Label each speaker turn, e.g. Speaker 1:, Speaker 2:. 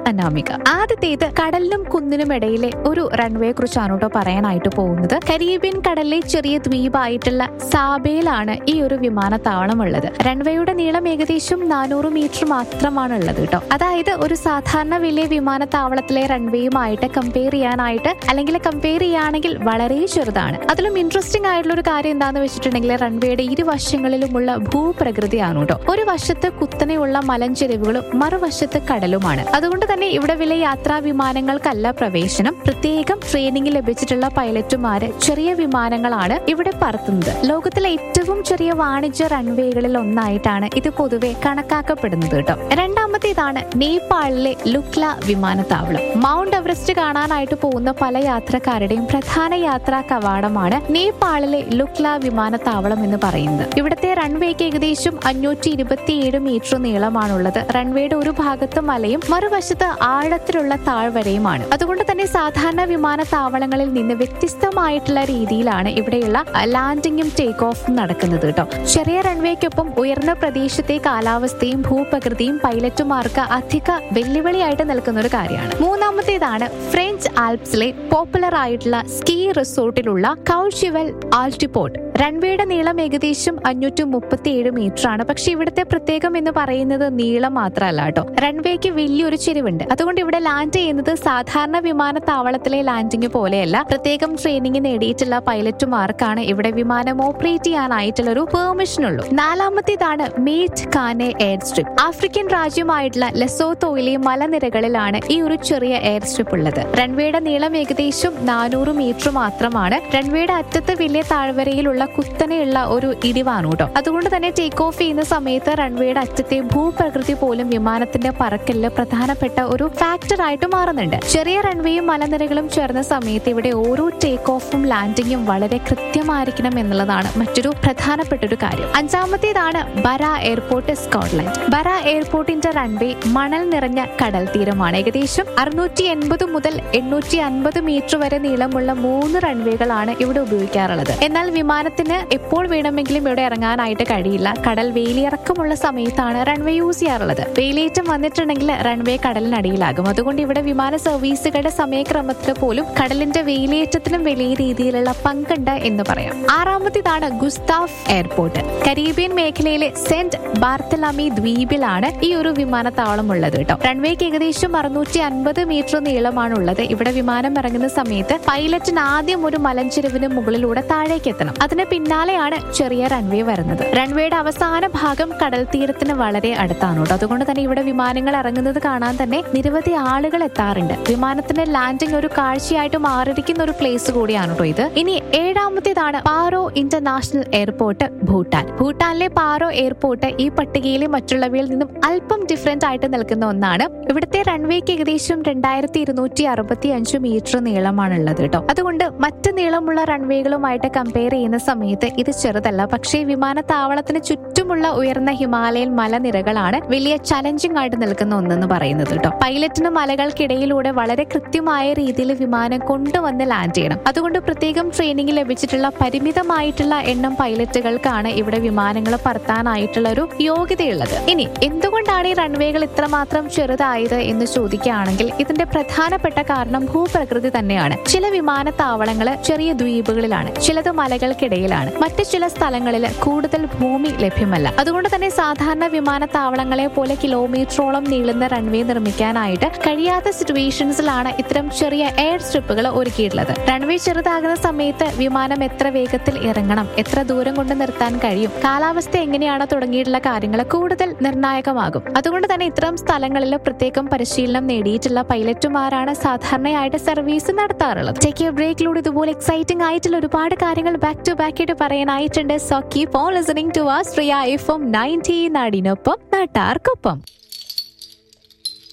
Speaker 1: അനാമിക ആദ്യത്തേത് കടലിനും കുന്നിനും ഇടയിലെ ഒരു റൺവേയെ കുറിച്ചാണ് കേട്ടോ പറയാനായിട്ട് പോകുന്നത് കരീബിയൻ കടലിലെ ചെറിയ ദ്വീപായിട്ടുള്ള സാബയിലാണ് ഈ ഒരു വിമാനത്താവളം ഉള്ളത് റൺവേയുടെ നീളം ഏകദേശം നാനൂറ് മീറ്റർ മാത്രമാണ് ഉള്ളത് കേട്ടോ അതായത് ഒരു സാധാരണ വലിയ വിമാനത്താവളത്തിലെ റൺവേയുമായിട്ട് കമ്പയർ ചെയ്യാനായിട്ട് അല്ലെങ്കിൽ കമ്പയർ ചെയ്യുകയാണെങ്കിൽ വളരെ ചെറുതാണ് അതിലും ഇൻട്രസ്റ്റിംഗ് ആയിട്ടുള്ള ഒരു കാര്യം എന്താന്ന് വെച്ചിട്ടുണ്ടെങ്കിൽ റൺവേയുടെ ഇരുവശങ്ങളിലുമുള്ള ഭൂപ്രകൃതിയാണ് കേട്ടോ ഒരു വശത്ത് കുത്തനെയുള്ള മലഞ്ചെരിവുകളും മറുവശത്ത് കടലുമാണ് അതുകൊണ്ട് തന്നെ ഇവിടെ വില യാത്രാ വിമാനങ്ങൾക്കല്ല പ്രവേശനം പ്രത്യേകം ട്രെയിനിങ് ലഭിച്ചിട്ടുള്ള പൈലറ്റുമാര് ചെറിയ വിമാനങ്ങളാണ് ഇവിടെ പറത്തുന്നത് ലോകത്തിലെ ഏറ്റവും ചെറിയ വാണിജ്യ റൺവേകളിൽ ഒന്നായിട്ടാണ് ഇത് പൊതുവെ കണക്കാക്കപ്പെടുന്നത് കേട്ടോ രണ്ടാമത്തേതാണ് നേപ്പാളിലെ ലുക്ല വിമാനത്താവളം മൗണ്ട് എവറസ്റ്റ് കാണാനായിട്ട് പോകുന്ന പല യാത്രക്കാരുടെയും പ്രധാന യാത്രാ കവാടമാണ് നേപ്പാളിലെ ലുക്ല വിമാനത്താവളം എന്ന് പറയുന്നത് ഇവിടുത്തെ റൺവേക്ക് ഏകദേശം അഞ്ഞൂറ്റി ഇരുപത്തിയേഴ് മീറ്റർ നീളമാണുള്ളത് റൺവേയുടെ ഒരു ഭാഗത്ത് മലയും മറുവശത്ത് ആഴത്തിലുള്ള താഴ്വരയുമാണ് അതുകൊണ്ട് തന്നെ സാധാരണ വിമാനത്താവളങ്ങളിൽ നിന്ന് വ്യത്യസ്തമായിട്ടുള്ള രീതിയിലാണ് ഇവിടെയുള്ള ലാൻഡിങ്ങും ടേക്ക് ഓഫും നടക്കുന്നത് കേട്ടോ ചെറിയ റൺവേക്കൊപ്പം ഉയർന്ന പ്രദേശത്തെ കാലാവസ്ഥയും ഭൂപ്രകൃതിയും പൈലറ്റുമാർക്ക് അധിക വെല്ലുവിളിയായിട്ട് നിൽക്കുന്ന ഒരു കാര്യമാണ് മൂന്നാമത്തേതാണ് ഫ്രഞ്ച് ആൽപ്സിലെ പോപ്പുലർ ആയിട്ടുള്ള സ്കീ റിസോർട്ടിലുള്ള കൗഷിവൽ ആൾട്ടിപ്പോർട്ട് റൺവേയുടെ നീളം ഏകദേശം അഞ്ഞൂറ്റി മുപ്പത്തി ഏഴ് മീറ്റർ ആണ് പക്ഷെ ഇവിടുത്തെ പ്രത്യേകം എന്ന് പറയുന്നത് നീളം മാത്രമല്ല കേട്ടോ റൺവേക്ക് വലിയൊരു ചെരിവുണ്ട് അതുകൊണ്ട് ഇവിടെ ലാൻഡ് ചെയ്യുന്നത് സാധാരണ വിമാനത്താവളത്തിലെ ലാൻഡിംഗ് പോലെയല്ല പ്രത്യേകം ട്രെയിനിങ് നേടിയിട്ടുള്ള പൈലറ്റുമാർക്കാണ് ഇവിടെ വിമാനം ഓപ്പറേറ്റ് ചെയ്യാനായിട്ടുള്ള ഒരു പെർമിഷൻ ഉള്ളൂ നാലാമത്തേതാണ് Matekane air strip African രാജ്യമായിട്ടുള്ള ലെസോത്തോയിലെ മലനിരകളിലാണ് ഈ ഒരു ചെറിയ എയർ സ്ട്രിപ്പ് ഉള്ളത് റൺവേയുടെ നീളം ഏകദേശം നാനൂറ് മീറ്റർ മാത്രമാണ് റൺവേയുടെ അറ്റത്ത് വലിയ താഴ്വരയിലുള്ള കുത്തനെയുള്ള ഒരു ഇടിവാണ് കേട്ടോ അതുകൊണ്ട് തന്നെ ടേക്ക് ഓഫ് ചെയ്യുന്ന സമയത്ത് റൺവേയുടെ അറ്റത്തെ ഭൂപ്രകൃതി പോലും വിമാനത്തിന്റെ പറക്കലില് പ്രധാനപ്പെട്ട ഒരു ഫാക്ടർ ആയിട്ട് മാറുന്നുണ്ട് ചെറിയ റൺവേയും മലനിരകളും ചേർന്ന സമയത്ത് ഇവിടെ ഓരോ ടേക്ക് ഓഫും ലാൻഡിങ്ങും വളരെ കൃത്യമായിരിക്കണം എന്നുള്ളതാണ് മറ്റൊരു പ്രധാനപ്പെട്ട ഒരു കാര്യം അഞ്ചാമത്തേതാണ് ബര എയർപോർട്ട് സ്കോട്ട്ലൻഡ് ബര എയർപോർട്ടിന്റെ റൺവേ മണൽ നിറഞ്ഞ കടൽ തീരമാണ് ഏകദേശം അറുന്നൂറ്റി എൺപത് മുതൽ എണ്ണൂറ്റി അൻപത് മീറ്റർ വരെ നീളമുള്ള മൂന്ന് റൺവേകളാണ് ഇവിടെ ഉപയോഗിക്കാറുള്ളത് എന്നാൽ വിമാനത്തിന് എപ്പോൾ വേണമെങ്കിലും ഇവിടെ ഇറങ്ങാനായിട്ട് കഴിയില്ല കടൽ വേലിയിറക്കമുള്ള സമയത്താണ് റൺവേ യൂസ് ചെയ്യാറുള്ളത് വേലിയേറ്റം വന്നിട്ടുണ്ടെങ്കിൽ റൺവേ കടലിനടിയിലാകും അതുകൊണ്ട് ഇവിടെ വിമാന സർവീസുകളുടെ സമയക്രമത്തിൽ പോലും കടലിന്റെ വേലിയേറ്റത്തിനും വലിയ രീതിയിലുള്ള പങ്കുണ്ട് എന്ന് പറയാം ആറാമത്തേതാണ് ഗുസ്താഫ് എയർപോർട്ട് കരീബിയൻ മേഖലയിലെ സെന്റ് ബാർത്തലാമി ദ്വീപിലാണ് ഈ ഒരു വിമാനത്താവളം ഉള്ളത് കേട്ടോ റൺവേക്ക് ഏകദേശം അറുന്നൂറ്റി അൻപത് മീറ്റർ നീളമാണുള്ളത് ഇവിടെ വിമാനം ഇറങ്ങുന്ന സമയത്ത് പൈലറ്റിന് ആദ്യം ഒരു മലഞ്ചെരുവിന് മുകളിലൂടെ താഴേക്ക് എത്തണം അതിന് പിന്നാലെയാണ് ചെറിയ റൺവേ വരുന്നത് റൺവേയുടെ അവസാന ഭാഗം കടൽ തീരത്തിന് വളരെ അടുത്താണ് കേട്ടോ അതുകൊണ്ട് തന്നെ ഇവിടെ വിമാനങ്ങൾ ഇറങ്ങുന്നത് കാണാൻ തന്നെ നിരവധി ആളുകൾ എത്താറുണ്ട് വിമാനത്തിന്റെ ലാൻഡിംഗ് ഒരു കാഴ്ചയായിട്ട് മാറിയിരിക്കുന്ന ഒരു പ്ലേസ് കൂടിയാണ് കേട്ടോ ഇത് ഇനി ഏഴാമത്തേതാണ് പാറോ ഇന്റർനാഷണൽ എയർപോർട്ട് ഭൂട്ടാൻ ഭൂട്ടാനിലെ പാറോ എയർപോർട്ട് ഈ പട്ടികയിലെ മറ്റുള്ളവയിൽ നിന്നും അല്പം ഡിഫറെന്റ് ആയിട്ട് നിൽക്കുന്ന ഒന്നാണ് ഇവിടുത്തെ റൺവേക്ക് ഏകദേശം രണ്ടായിരത്തി ഇരുന്നൂറ്റി അറുപത്തി അഞ്ച് മീറ്റർ നീളമാണുള്ളത് കേട്ടോ അതുകൊണ്ട് മറ്റ് നീളമുള്ള റൺവേകളുമായിട്ട് കമ്പയർ ചെയ്യുന്ന സമയത്ത് ഇത് ചെറുതല്ല പക്ഷേ വിമാനത്താവളത്തിന് ചുറ്റുമുള്ള ഉയർന്ന ഹിമാലയൻ മലനിരകളാണ് വലിയ ചലഞ്ചിങ് ആയിട്ട് നിൽക്കുന്ന ഒന്നെന്ന് പറയുന്നത് കേട്ടോ പൈലറ്റിന് മലകൾക്കിടയിലൂടെ വളരെ കൃത്യമായ രീതിയിൽ വിമാനം കൊണ്ടുവന്ന് ലാൻഡ് ചെയ്യണം അതുകൊണ്ട് പ്രത്യേകം ട്രെയിനിങ് ലഭിച്ചിട്ടുള്ള പരിമിതമായിട്ടുള്ള എണ്ണം പൈലറ്റുകൾക്കാണ് ഇവിടെ വിമാനങ്ങൾ പറത്താനായിട്ടുള്ള ഒരു യോഗ്യതയുള്ളത് ഇനി എന്തുകൊണ്ടാണ് ഈ റൺവേകൾ ഇത്രമാത്രം ചെറുതായത് എന്ന് ചോദിക്കുകയാണെങ്കിൽ ഇതിന്റെ പ്രധാനപ്പെട്ട കാരണം ഭൂപ്രകൃതി തന്നെയാണ് ചില വിമാനത്താവളങ്ങൾ ചെറിയ ദ്വീപുകളിലാണ് ചിലത് മലകൾക്കിടയിലാണ് മറ്റു ചില സ്ഥലങ്ങളിൽ കൂടുതൽ ഭൂമി ലഭ്യമല്ല അതുകൊണ്ട് തന്നെ സാധാരണ വിമാനത്താവളങ്ങളെ പോലെ കിലോമീറ്ററോളം നീളുന്ന റൺവേ നിർമ്മിക്കാനായിട്ട് കഴിയാത്ത സിറ്റുവേഷൻസിലാണ് ഇത്തരം ചെറിയ എയർ സ്ട്രിപ്പുകൾ ഒരുക്കിയിട്ടുള്ളത് റൺവേ ചെറുതാകുന്ന സമയത്ത് വിമാനം എത്ര വേഗത്തിൽ ഇറങ്ങണം എത്ര ദൂരം കൊണ്ട് നിർത്താൻ കഴിയും കാലാവസ്ഥ എങ്ങനെയാണോ തുടങ്ങിയിട്ടുള്ള കാര്യങ്ങൾ കൂടുതൽ നിർണായകമാകും അതുകൊണ്ട് തന്നെ ഇത്തരം സ്ഥലങ്ങളിൽ പ്രത്യേകം പരിശീലനം നേടിയിട്ടുള്ള പൈലറ്റുമാരാണ് സാധാരണയായിട്ട് സർവീസ് നടത്താറുള്ളത് ടേക്ക് എ ബ്രേക്കിലൂടെ ഇതുപോലെ എക്സൈറ്റിംഗ് ആയിട്ടുള്ള ഒരുപാട് കാര്യങ്ങൾ ബാക്ക് ടു ബാക്ക് ആയിട്ട് പറയാനായിട്ടുണ്ട് so keep on listening to ആ ശ്രീയ എഫ് എം നയൻറ്റി നാടിനൊപ്പം നാട്ടാർക്കൊപ്പം